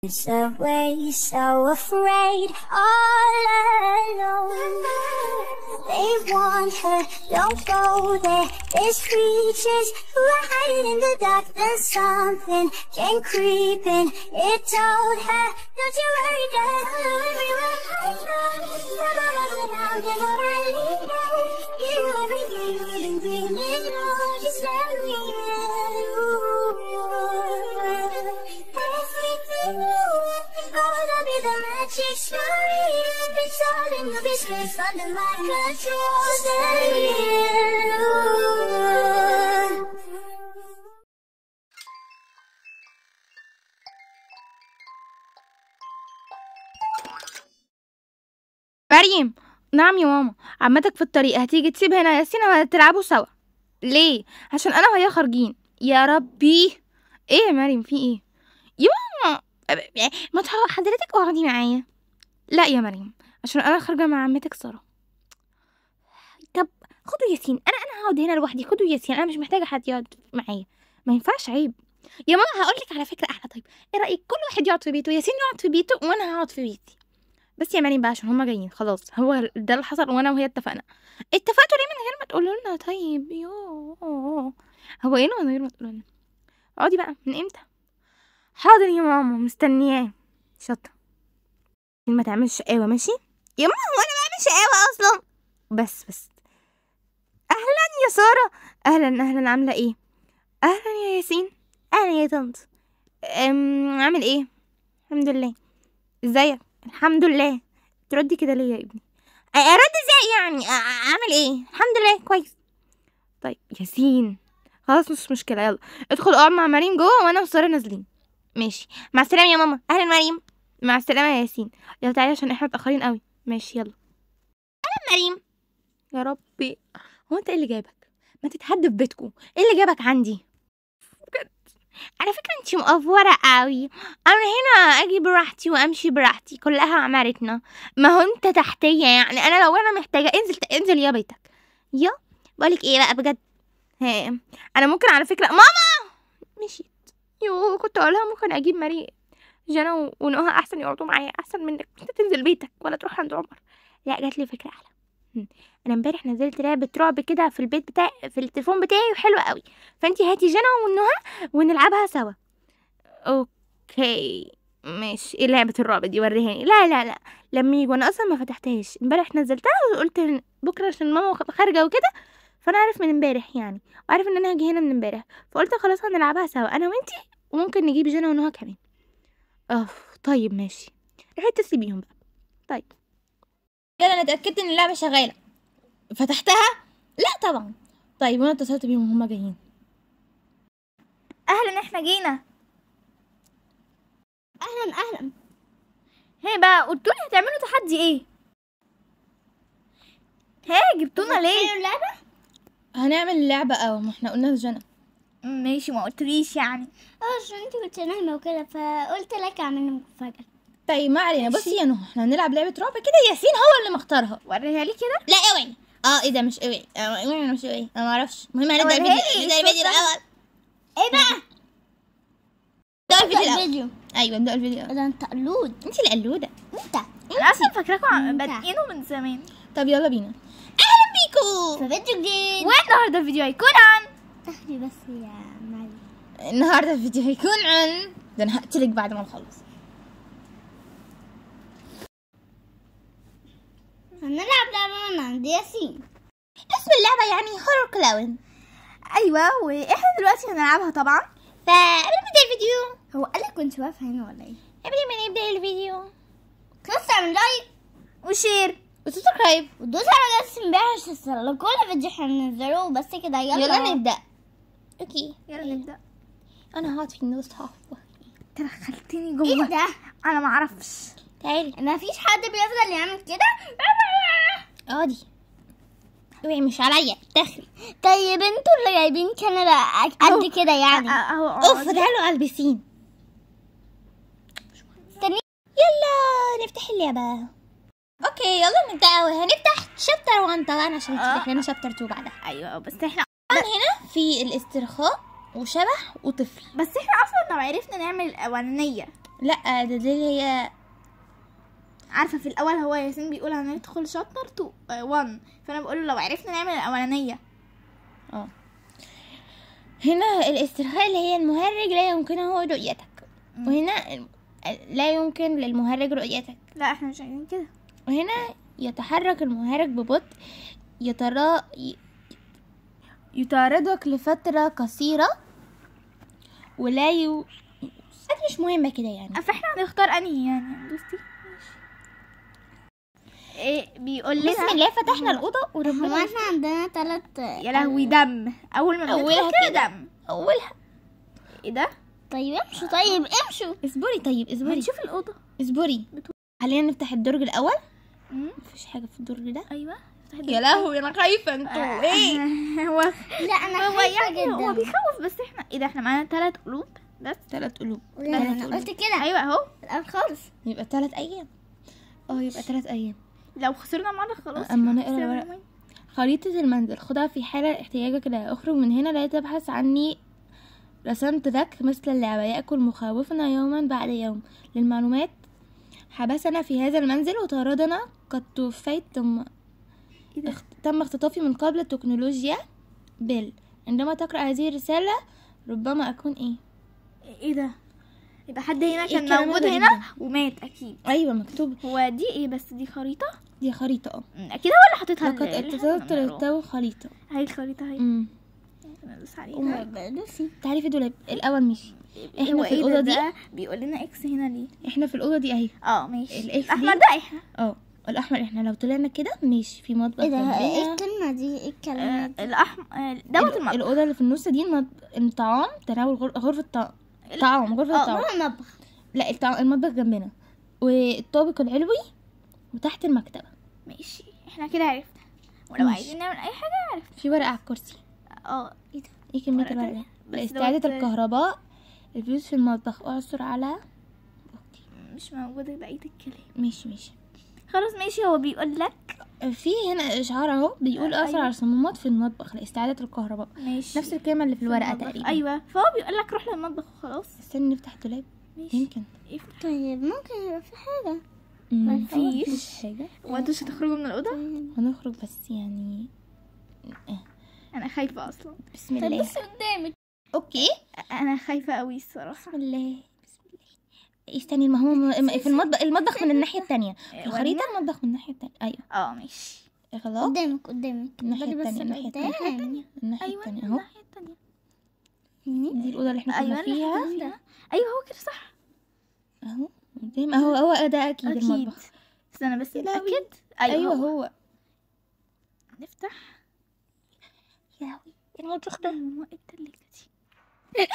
away, so afraid, all alone. They want her, don't go there. There's creatures who are hiding in the dark. There's something came creeping. It told her, don't you worry, girl. We will hide now. Never really know. You everything we've been dreaming of. Just let me in. Everything you gonna be the magic story. It's all in your business under my control. Stay here. مريم نعم يا ماما عمتك في الطريق هتيجي تسيب هنا ياسين وهتلعبوا سوا ليه عشان انا وهي خارجين يا ربي ايه يا مريم في ايه يا ماما أب- ما تح- حضرتك اقعدي معايا لا يا مريم عشان انا خارجه مع عمتك ساره طب خدوا ياسين انا انا هقعد هنا لوحدي خدوا ياسين انا مش محتاجه حد يقعد معايا ما ينفعش عيب يا ماما هقول لك على فكره احلى طيب ايه رايك كل واحد يقعد في بيته ياسين يقعد في بيته وانا هقعد في بيتي بس يا مريم بقى عشان هما جايين خلاص هو ده اللي حصل وانا وهي اتفقنا اتفقتوا ليه من غير ما تقولوا لنا طيب يو هو ايه من غير ما تقولوا لنا اقعدي بقى من امتى حاضر يا ماما مستنياه شاطره ما تعملش شقاوه ماشي يا ماما وانا بعمل شقاوه اصلا بس بس اهلا يا ساره اهلا اهلا عامله ايه اهلا يا ياسين اهلا يا طنط أم، عامل ايه الحمد لله ازيك الحمد لله تردي كده ليه يا ابني أ- ارد ازاي يعني أ- أ- اعمل ايه الحمد لله كويس طيب ياسين خلاص مش مشكله يلا ادخل اقعد مع مريم جوه وانا وساره نازلين ماشي مع السلامه يا ماما اهلا مريم مع السلامه يا ياسين يلا تعالي عشان احنا متاخرين قوي ماشي يلا اهلا مريم يا ربي هو انت ايه اللي جايبك ما تتهد في بيتكم ايه اللي جايبك عندي بجد على فكره انت مقفوره قوي انا هنا اجي براحتي وامشي براحتي كلها عمارتنا ما هو انت تحتيه يعني انا لو انا محتاجه انزل انزل يا بيتك يا بقولك ايه بقى بجد ها انا ممكن على فكره ماما مشيت يو كنت اقولها ممكن اجيب ماري جانا و- ونوها احسن يقعدوا معايا احسن منك انت تنزل بيتك ولا تروح عند عمر لا جات لي فكره احلى هم. انا امبارح نزلت لعبه رعب كده في البيت بتاعي في التليفون بتاعي وحلوه قوي فانتي هاتي جانا ونوها ونلعبها سوا اوكي ماشي ايه لعبة الرعب دي وريهاني لا لا لا لما يجوا انا اصلا ما فتحتهاش امبارح نزلتها وقلت إن بكره عشان ماما خ- خارجه وكده فانا عارف من امبارح يعني وعارف ان انا هاجي هنا من امبارح فقلت خلاص هنلعبها سوا انا وانتي وممكن نجيب جنى ونهى كمان اه طيب ماشي روحي اتصلي بيهم بقى طيب كده انا اتاكدت ان اللعبه شغاله فتحتها لا طبعا طيب وانا اتصلت بيهم وهما جايين اهلا احنا جينا اهلا اهلا هي بقى قلتوا لي هتعملوا تحدي ايه ها جبتونا ليه اللعبة هنعمل لعبة اه ما احنا قلنا لجنى ماشي ما قلتليش يعني اه عشان انت كنت نايمة وكده فقلت لك اعمل لك مفاجأة طيب ما علينا بصي يا نهى احنا هنلعب لعبة رعب كده ياسين هو اللي مختارها وريها لي كده لا اوعي اه ايه ده مش اوعي اه اوعي مش اوعي انا ما اعرفش المهم هنبدا وريها الفيديو لي نبدا الفيديو الصوت الاول ايه بقى؟ نبدا الفيديو الاول الفيديو ايوه نبدا الفيديو الاول ده انت قلود انت القلودة انت انا اصلا فاكراكم عم- انت. بادئينه من زمان طب يلا بينا اهلا بيكم في فيديو جديد والنهارده الفيديو هيكون عن تاخدي بس يا معلم النهارده الفيديو هيكون عن ده انا هقتلك بعد ما نخلص هنلعب لعبة من عند ياسين اسم اللعبة يعني هورر كلاون ايوه واحنا دلوقتي هنلعبها طبعا فقبل ما نبدا الفيديو هو قالك كنت واقفة هنا ولا ايه؟ قبل ما نبدا الفيديو خلاص اعمل لايك وشير وسبسكرايب ودوس على جرس الانباح عشان يوصلك كل فيديو احنا بننزله بس كده يلا يلا نبدا اوكي يلا نبدا انا هقعد في النص هقف انت دخلتني ايه جوه ده؟ انا ما اعرفش تعالي ما فيش حد بيفضل يعمل كده اقعدي اوعي مش عليا دخلي طيب انتوا اللي جايبين كندا قد كده يعني اهو اوف تعالوا على البسين استني يلا نفتح اللعبة اوكي يلا نبدا هنفتح شابتر 1 طبعا عشان تفتح لنا شابتر 2 بعدها ايوه بس احنا طبعا هنا في الاسترخاء وشبح وطفل بس احنا اصلا لو عرفنا نعمل الاولانيه لا ده دي اللي هي عارفه في الاول هو ياسين بيقول هندخل شابتر 2 1 فانا بقول له لو عرفنا نعمل الاولانيه اه هنا الاسترخاء اللي هي المهرج لا يمكنه رؤيتك وهنا ال- لا يمكن للمهرج رؤيتك لا احنا مش عايزين كده وهنا يتحرك المهرج ببطء يترا ي- يطاردك لفترة قصيرة ولا ي... حاجة مش مهمة كده يعني فاحنا هنختار انهي يعني بصي ايه بيقول لنا بسم الله فتحنا الأوضة هو وربنا احنا عندنا تلات يا لهوي دم اول ما أولها بندخل كده كده. دم أولها ايه ده طيب امشوا طيب امشوا اصبري طيب ما اصبري نشوف الاوضه اصبري خلينا نفتح الدرج الأول مم. مفيش حاجة في الدرج ده ايوه يا لهوي أنا خايفة انتوا ايه هو لا انا هو خايفه يعني هو جدا بيخوف بس احنا ايه ده احنا معانا ثلاث قلوب بس تلات قلوب لا، انا قلت كده ايوه اهو الأول خالص يبقى تلات أيام اه يبقى تلات أيام لو خسرنا معانا خلاص أما نقرا خسرنا الورق. المهم. خريطة المنزل خدها في حالة احتياجك لها اخرج من هنا لا تبحث عني رسمت لك مثل اللعبة يأكل مخاوفنا يوما بعد يوم للمعلومات حبسنا في هذا المنزل وطاردنا قد توفيت تم ايه ده اخت- تم اختطافي من قبل التكنولوجيا بل عندما تقرأ هذه الرسالة ربما أكون إيه ايه ده يبقى حد هنا إيه كان الكلام موجود الغريب هنا ده؟ ومات اكيد أيوة مكتوب هو دي ايه بس دي خريطه دي خريطة اه مم، اكيد هو اللي حاططها لقد اللي إحنا اتصلت بنقراه. للتو خريطة هاي الخريطه هاي امم ندوس عليها بلوسي تعالي في دولاب الأول ماشي هو احنا في ايه ده الأوضة دي ده بيقول لنا اكس هنا ليه احنا في الأوضة دي أهي اه ماشي الإكس دي- الاحمر ده احنا اه الاحمر احنا لو طلعنا كده ماشي في مطبخ ايه ده ايه جنبنا. الكلمة دي ايه الكلمة آه، دي الاحمر آه، دوت ال- المطبخ الاوضه اللي في النص دي المط... الطعام تناول غر... غرفه الطعام طعام غرفه اه الطعام هو المطبخ لا الطعام المطبخ جنبنا والطابق العلوي وتحت المكتبه ماشي احنا كده عرفنا ولو ماشي. عايزين نعمل اي حاجه عرفنا في ورقه على الكرسي اه ايه ده ايه كميه ورقة الورقه تانية. ده بس استعاده دوت- الكهرباء الفلوس في المطبخ اعثر على مش موجوده بقيه الكلام ماشي ماشي خلاص ماشي هو بيقول لك في هنا اشعار اهو بيقول آه، اثر أيوة. على الصمامات في المطبخ لاستعاده الكهرباء ماشي نفس الكلمه اللي في الورقه المطبخ. تقريبا ايوه فهو بيقول لك روح للمطبخ وخلاص استني نفتح الدولاب ماشي يمكن افتح طيب ممكن يبقى في حاجة مم، مفيش. مفيش حاجه هو انتوا مش هتخرجوا من الاوضه هنخرج بس يعني انا خايفه اصلا بسم طب الله بصي قدامك اوكي انا خايفه قوي الصراحه بسم الله بسم الله استني ما هو م- في المطبخ المطبخ من الناحيه التانية في الخريطه المطبخ من الناحيه التانية ايوه اه ماشي خلاص قدامك قدامك الناحيه بدي بس التانية الناحيه التانية قدام الناحيه ايوه التانية اهو الناحيه التانية دي الاوضه اللي احنا كنا ايوه اللي فيها إحنا فيها. ايوه هو كده صح اهو قدام اهو هو ده اكيد, اكيد المطبخ استنى بس يا لهوي. نتاكد ايوه, ايوه, هو. هو نفتح يا لهوي المطبخ ده ماما ايه التلاجة دي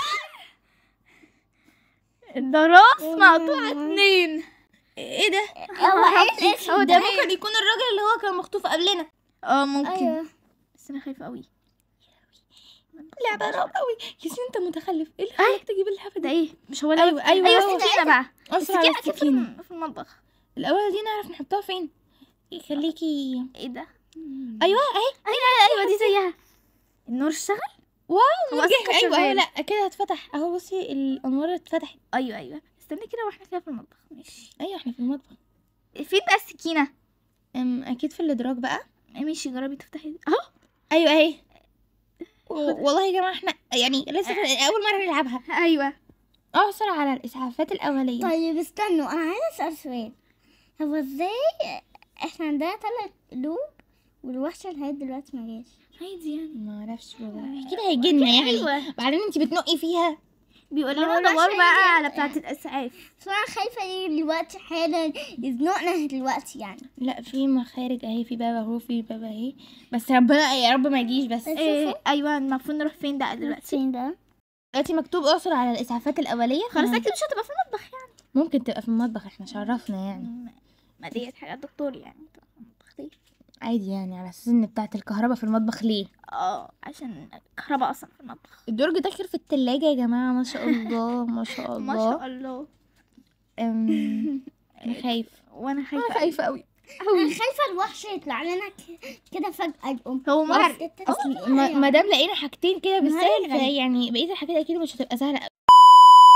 ده راس مقطوع اتنين ايه ده هو ايه الاسم هو ده ممكن يكون الراجل اللي هو كان مخطوف قبلنا اه ممكن ايوه بس انا خايفه قوي لعبه رعب قوي ياسين انت متخلف ايه اللي خلاك تجيب اللعبه ده دي ايه مش هو ده ايوه ايوه ايوه هو. السكينه بقى أسرع على السكينه اكيد في السكينة. الم- في المطبخ الاول دي نعرف نحطها فين خليكي ايه ده ايوه اهي ايوه ايوه دي زيها النور اشتغل واو هو نور أصلاً جه كان ايوه ايوه شغال. لا كده هتفتح اهو بصي الانوار اتفتحت ايوه ايوه استني كده واحنا كده في المطبخ ماشي ايوه احنا في المطبخ فين بقى السكينه أم اكيد في الادراج بقى ماشي جربي تفتحي اهو ايوه اهي و- والله يا جماعه احنا يعني لسه في اول مره نلعبها ايوه اعثر على الاسعافات الاوليه طيب استنوا انا عايزة اسأل سؤال هو ازاي احنا عندنا تلات قلوب والوحشة لغاية دلوقتي ما جاش عادي يعني ما اعرفش والله اكيد هيجي لنا يعني أيوة. بعدين انت بتنقي فيها بيقول ما هو لنا ده دوروا عشان بقى يجي- على بتاعه الاسعاف بس انا خايفة يجي دلوقتي حالا يزنقنا دلوقتي يعني لا في مخارج اهي في باب اهو في باب اهي بس ربنا يا رب ما يجيش بس إيه ايوه المفروض نروح فين بقى دلوقتي فين ده؟ دلوقتي مكتوب اعثر على الاسعافات الاوليه خلاص فما- اكيد مش هتبقى في المطبخ يعني ممكن تبقى في المطبخ احنا شرفنا يعني ما- ما ديت حاجات دكتور يعني تبقى في المطبخ دي. عادي يعني على اساس ان بتاعه الكهرباء في المطبخ ليه اه عشان الكهرباء اصلا في المطبخ الدرج داخل في التلاجة يا جماعة ما شاء الله ما شاء الله ما شاء الله أم... أنا خايف وانا خايفه أنا خايفة أوي انا خايفة الوحش يطلع لنا ك- كده فجأة يقوم هو مرعب أصل ما ما دام لقينا حاجتين كده بالسهل غريب. فيعني بقية الحاجات أكيد مش هتبقى سهلة أوي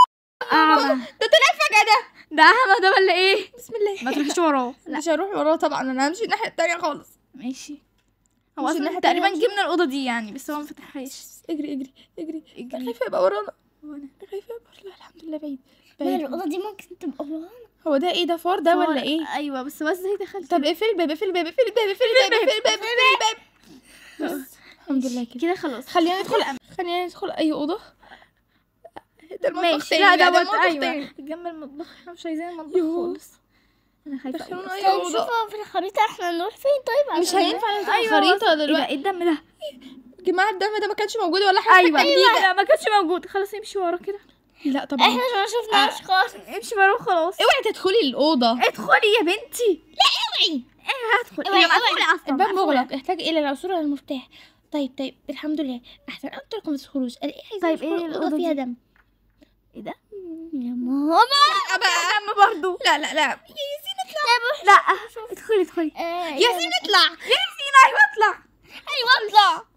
اعمى ده طلع فجأة ده ده اعمى ده ولا ايه بسم الله ما تروحش وراه مش هروح وراه طبعا انا همشي الناحية التانية خالص ماشي هو مش اصلا الناحية تقريبا التانية جه من الاوضه دي يعني بس هو ما فتحهاش اجري اجري اجري انا اجري خايفة يبقى ورانا وانا أنا خايفة يبقى لا الحمد لله بعيد ما بعيد الأوضة دي ممكن تبقى ورانا هو ده ايه ده فار ده ولا ايه ايوه بس هو ازاي دخلت طب اقفل الباب اقفل الباب اقفل الباب اقفل الباب اقفل الباب اقفل الباب بس الحمد لله كده كده خلاص خلينا ندخل خلينا ندخل اي اوضه ده المطبخ ماشي تاني لا ده ده المطبخ ايوه تاني جنب المطبخ احنا مش عايزين المطبخ يوه. خالص انا خايفه أوي. دخلونا اي طيب اوضه شوفوا في الخريطة احنا نروح فين طيب مش عشان- هينفع نفتح أيوة، خريطه ايه ده دلوقتي ايه الدم ده يا جماعه الدم ده ما كانش موجود ولا حاجه ايوه لا ما كانش موجود خلاص امشي ورا كده لا طبعا احنا ما شفناش خالص امشي ورا خلاص اوعي تدخلي الاوضه ادخلي يا بنتي لا اوعي ايه هدخل اوعي، هي مقفوله اصلا الباب مقفولة. مغلق يحتاج الى العثور على المفتاح طيب طيب الحمد لله احسن انا قلت لكم ما تدخلوش قال ايه عايزين طيب، ندخل ايه الاوضه الأوضة فيها دي؟ دم ايه ده يا ماما دم برضو لا لا لا لا ادخلي ادخلي ياسين اطلع ياسين ايوه اطلع ايوه اطلع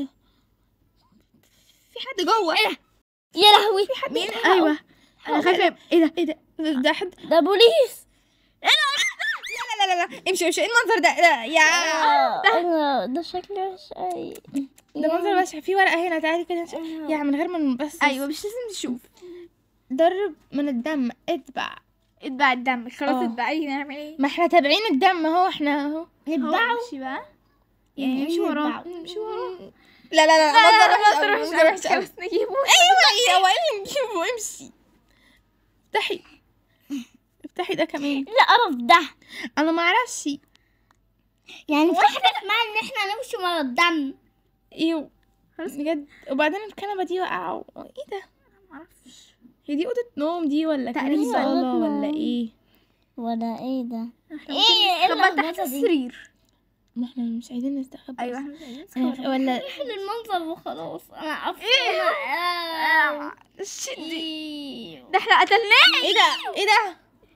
في حد جوه يا لهوي مين ايوه انا خايفه ايه ده ايه ده ده حد ده بوليس لا لا لا لا امشي امشي ايه المنظر ده لا يا ده ده شكله وحش أوي. ده منظر بشع في ورقه هنا تعالي كده نشوف. يعني من غير ما نبص ايوه مش لازم نشوف ضرب من الدم اتبع اتبع الدم خلاص اه. اتبعيه نعمل ايه ما احنا تابعين الدم اهو احنا اهو هو اتبعوا امشي بقى يعني امشي وراه امشي وراه لا لا لا لا منظر لا وحش لا أوي، وحش منظر وحش أوي. أوي. بس نجيبه ايوه هو ايه اللي نجيبه امشي افتحي افتحي ده كمان لا قرف ده انا ما اعرفش يعني في حاجة اسمها ان احنا نمشي ورا الدم ايوه بجد وبعدين الكنبه دي وقعوا ايه ده معرفش هي دي اوضه نوم دي ولا كانت تقريباً. صاله أوضة ولا نوم. ايه ولا ايه ده احنا ايه ممكن ايه نستخبى تحت اللخبطة دي السرير ما احنا مش عايزين نستخبى ايوه احنا مش عايزين آه، نستخبى. ولا حلو المنظر وخلاص انا عارفة آه، شدي ده احنا قتلناه ايه ده ايه ده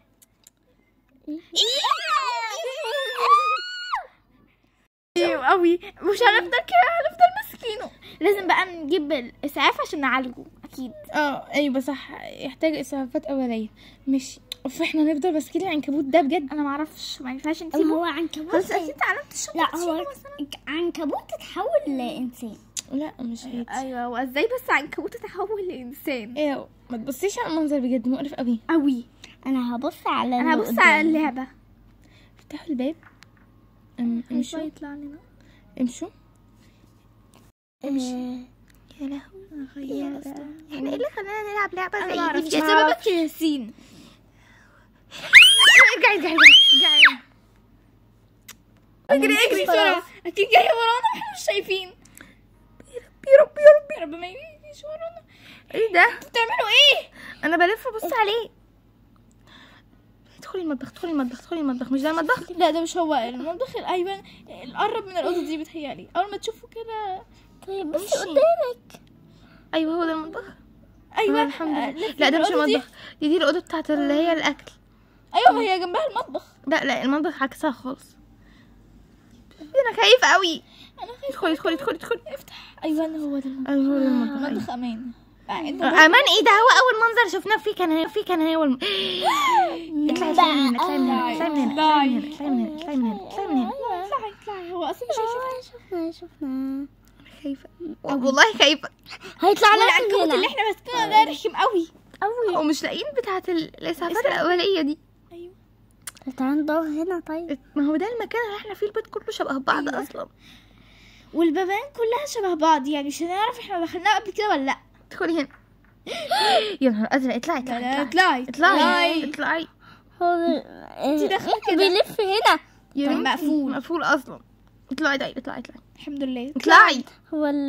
ايوه قوي مش هنفضل كده هنفضل ماسكينه لازم بقى نجيب الاسعاف عشان نعالجه اكيد اه ايوه صح يحتاج اسعافات اوليه مش اوف احنا نفضل ماسكين العنكبوت ده بجد انا ما اعرفش ما ينفعش هو نسيبه عنكبوت خلاص اكيد علامة الشرطة لا تشيله هو مثلا. عنكبوت تتحول لإنسان لا مش هيك ايوه وازاي بس عنكبوت تحول لانسان ايه ما تبصيش على المنظر بجد مقرف قوي قوي أنا هبص على انا اللي هبص على قدامي. اللعبه افتحوا الباب أم، امشوا يطلع لنا امشوا آه، يا لهوي يا احنا ايه اللي خلانا نلعب لعبه انا زي ما دي اعرفش بجد؟ سببك يا ياسين ارجعي ارجعي ارجعي اجري اجري خلاص. بسرعه اكيد جاي ورانا احنا مش شايفين يا رب يا رب يا رب ما يجيش ورانا ايه ده بتعملوا ايه انا بلف ابص عليه ادخلي المطبخ ادخلي المطبخ ادخلي المطبخ مش ده المطبخ لا ده مش هو المطبخ الايمن القرب من الاوضه دي بتهيألي اول ما تشوفوا كده طيب بس امشي. قدامك ايوه هو ده المطبخ ايوه آه، الحمد آه، لله لف لا ده مش الأوضة دي. المطبخ دي دي الاوضه بتاعت اللي هي الاكل ايوه ما هي جنبها المطبخ لا لا المطبخ عكسها خالص انا خايفه قوي انا خايفه ادخلي ادخلي ادخلي ادخلي افتح ايوه أنا هو ده المطبخ ايوه هو ده المطبخ أيوة. المطبخ امان مع انه امان ايه ده هو اول منظر شفناه فيه كان هي فيه كان هي والم... اطلعي اطلعي من هنا اطلعي من هنا اطلعي من هنا اطلعي من هنا اطلعي من هنا اطلعي من هنا اطلعي اطلعي هو اصلا مش هيشوف شفنا شفنا خايفه والله خايفه هيطلع لنا العنكبوت هنا اللي احنا ماسكينه ده رخم قوي قوي ومش لاقيين بتاعت ال- الاسعافات الاوليه دي ايوه تعالى ندور هنا طيب ما هو ده المكان اللي احنا فيه البيت كله شبه بعض أيوة. اصلا والبيبان كلها شبه بعض يعني مش هنعرف احنا دخلناها قبل كده ولا لا ادخلي هنا يا نهار ازرق اطلعي لا اطلعي لا اطلعي اطلعي اطلعي هو انتي داخلة كده. بيلف هنا يا كان بنتي، مقفول. مقفول اصلا اطلعي اطلعي اطلعي اطلعي الحمد لله اطلعي هو ال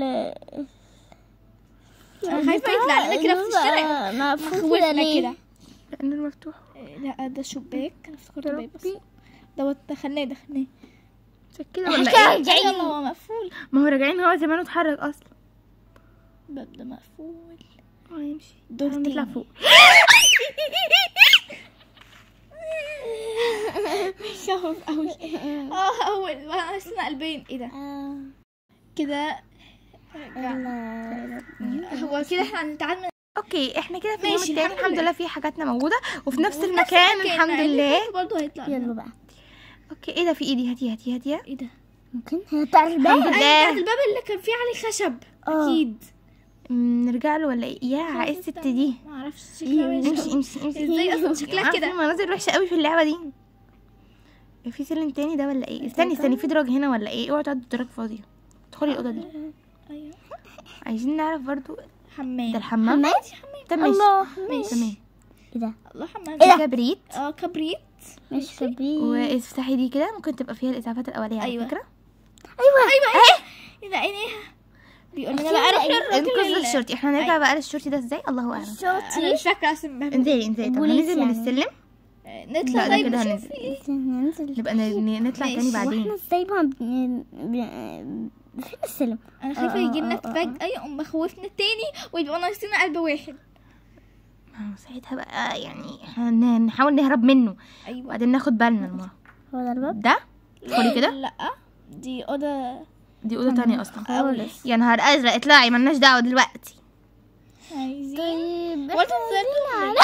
انا خايفه يطلع لنا كده في الشارع مقفول كده خوفنا ليه كده لان المفتوح لا ده شباك انا افتكرت يا باب بس ربي دوت دخلناه دخلناه شك كده ولا كده ايه رجعين. أيوة، ما هو مقفول ما هو راجعين هو زمانه اتحرك اصلا الباب ده مقفول هو هيمشي دور تعالى نطلع تاني. فوق شهر قوي اه اول انا اسمع قلبين ايه ده كده رجع. هو كده احنا هنتعامل اوكي احنا كده في اليوم ماشي، التاني الحمد الحمد لله. لله في حاجاتنا موجوده وفي نفس ونفس المكان المكان، الحمد مع إن لله الفيلم برضه هيطلع يلا بقى اوكي ايه ده في ايدي هاتي هاتي هاتي ايه ده؟ ممكن هي بتاع الباب الحمد ايوه لله. بتاعت الباب اللي كان فيه عليه خشب آه. اكيد أمم، نرجع له ولا ايه يا عايز الست دي ما اعرفش شكلها وحش امشي امشي امشي ازاي اصلا شكلها عارفة كده المناظر وحشه قوي في اللعبه دي في سلم تاني ده ولا ايه استني استني في دراج هنا ولا ايه اوعوا تعدوا الدراج فاضيه ادخلي الاوضه دي ايوه عايزين نعرف برضو حمام ده الحمام حمام طب ماشي الله ماشي. تمام ايه ده الله حمام في كبريت اه كبريت مش كبير وافتحي دي كده ممكن تبقى فيها الاسعافات الاوليه على أيوة. فكره ايوه ايه ده عينيها بيقول لنا أكيد بقى روح أيوة. للراجل انقذ ال- الشرطي احنا هنرجع بقى للشرطي ده ازاي الله اعلم انا مش فاكره اسم بهبل. انزلي انزلي طب بوليس هننزل من يعني. السلم نطلع لا ده طيب كده نشوف هننزل. ايه ننزل نبقى ن- ن- نطلع ماشي. تاني بعدين واحنا ازاي بقى بن- بن- فين السلم انا خايفه آه، يجي لنا آه، آه، آه. فجاه يقوم مخوفنا التاني ويبقى ناقصين قلب واحد ما هو ساعتها بقى يعني هن- نحاول نهرب منه ايوه وبعدين ناخد بالنا المره هو ده الباب ده ادخلي كده لا دي اوضه دي اوضه تانية اصلا خالص يا نهار ازرق اطلعي ملناش دعوه دلوقتي عايزين طيب وانت نزلت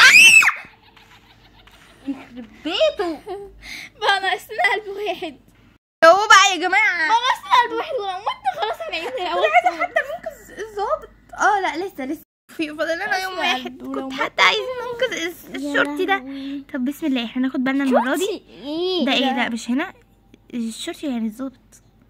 بيته بقى ناقصين قلب واحد هو بقى يا جماعه بقى ناقصين قلب واحد ولو مت خلاص هنعيد من الاول عايزه حتى ننقذ الظابط اه لا لسه لسه في فاضل لنا يوم أسمع واحد ولو كنت مت- حتى عايزين ننقذ الس- الشرطي ده طب بسم الله احنا ناخد بالنا المره دي ايه ده ايه ده؟ لا مش هنا الشرطي يعني الظابط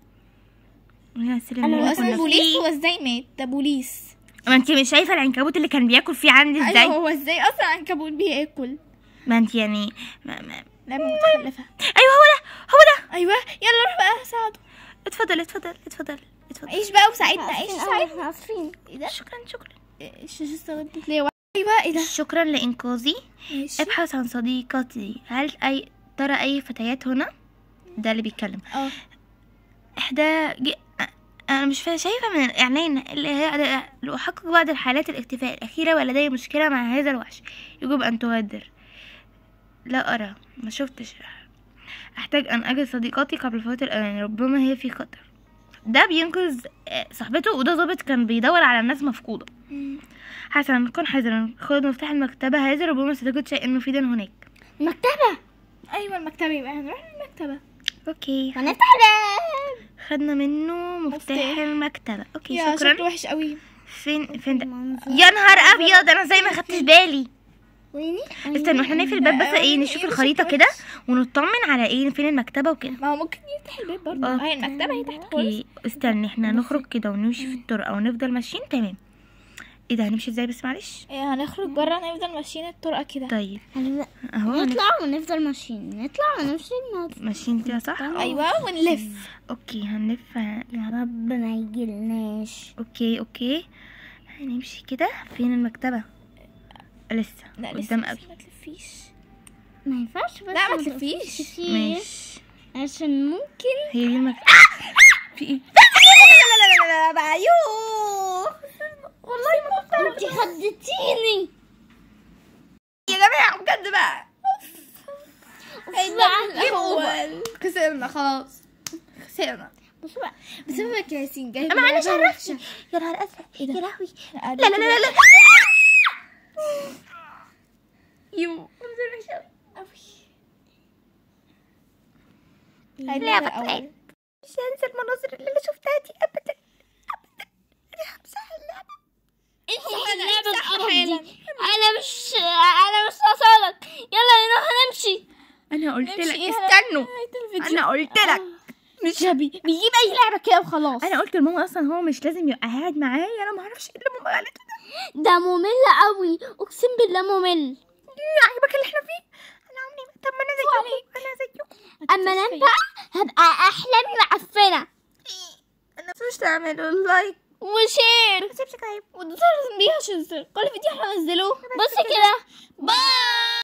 هنا السلم أنا اللي هو احنا اسمه كنا بوليس فيه. هو ازاي مات ده بوليس ما انت مش شايفه العنكبوت اللي كان بياكل فيه عندي ازاي ايوه هو ازاي اصلا عنكبوت بياكل ما انت يعني ما ما لا متخلفه ايوه هو ده هو ده ايوه يلا روح بقى ساعده اتفضل اتفضل اتفضل اتفضل عيش بقى وساعدنا عيش ساعدنا احنا عارفين ايه ده شكرا شكرا الشاشه استخدمت ليه ايوه ايه ده شكرا لانقاذي ماشي ابحث عن صديقتي هل اي ترى اي فتيات هنا ده اللي بيتكلم اه احدى ج... انا مش فا- شايفه من الاعلان اللي هي لاحقق بعض الحالات الاختفاء الاخيره ولدي مشكله مع هذا الوحش يجب ان تغادر لا ارى ما شفتش احتاج ان اجد صديقتي قبل فوات الاوان ربما هي في خطر ده بينقذ آه، صاحبته وده ظابط كان بيدور على الناس مفقوده حسنا كن حذرا خذ مفتاح المكتبه هذا ربما ستجد شيئا مفيدا هناك مكتبة ايوه المكتبه يبقى هنروح المكتبه اوكي هنفتح الباب خدنا منه مفتاح مفتاح. المكتبه اوكي يا شكرا شكله وحش قوي فين فين ده منظر. يا نهار ابيض انا زي ما خدتش بالي ويني استنوا احنا نقفل الباب بس ايه نشوف الخريطه كده ونطمن على ايه فين المكتبه وكده ما هو ممكن يفتح الباب برضه آه. هي المكتبه هي تحت خالص اوكي استني احنا نخرج كده ونمشي في الطرقه ونفضل ماشيين تمام ايه ده هنمشي ازاي بس معلش إيه، هنخرج بره نفضل ماشيين الطرقه كده طيب هنبدأ اهو هن- نطلع ونفضل ماشيين نطلع ونمشي نطلع. ماشيين كده صح ايوه ونلف اوكي هنلف ه- يا رب ما يجيلناش اوكي اوكي هنمشي كده فين المكتبه لسه لا قدام لسه قوي ما تلفيش ما ينفعش بس لا، ما تلفيش تلفيش. كتير ماشي عشان ممكن هي دي المكتبه في ايه لا لا لا لا لا بقى يوه والله ما انت خدتيني يا جماعه بجد بقى بقى الاول خسرنا خلاص خسرنا بص بقى بسببك يا ياسين جايب ما معلش لعبة عرفت وحشة. يا نهار ازرق يا لهوي لا لا لا لا لا يو منظر وحش قوي قوي لعبة تلعب. مش هنسى المناظر اللي انا شفتها دي ابدا ابدا انا همسح اللعبه انت أنا اللعبة همسحها القرف حالا. دي انا مش انا مش ناقصالك يلا نروح نمشي انا قلت نمشي لك إيه؟ استنوا نهاية الفيديو. انا قلت لك مش بي بيجيب اي لعبه كده وخلاص انا قلت لماما اصلا هو مش لازم يبقى قاعد معايا انا ما اعرفش ايه اللي ماما قالته ده ده ممل قوي اقسم بالله ممل إيه عاجبك اللي احنا فيه انا عمري ما طب ما انا زيكم انا زيكم اما انام بقى هبقى احلامي معفنه انا مش تعملوا لايك وشير سبسكرايب وتتصل بيها عشان كل فيديو احنا ننزله بص كده باي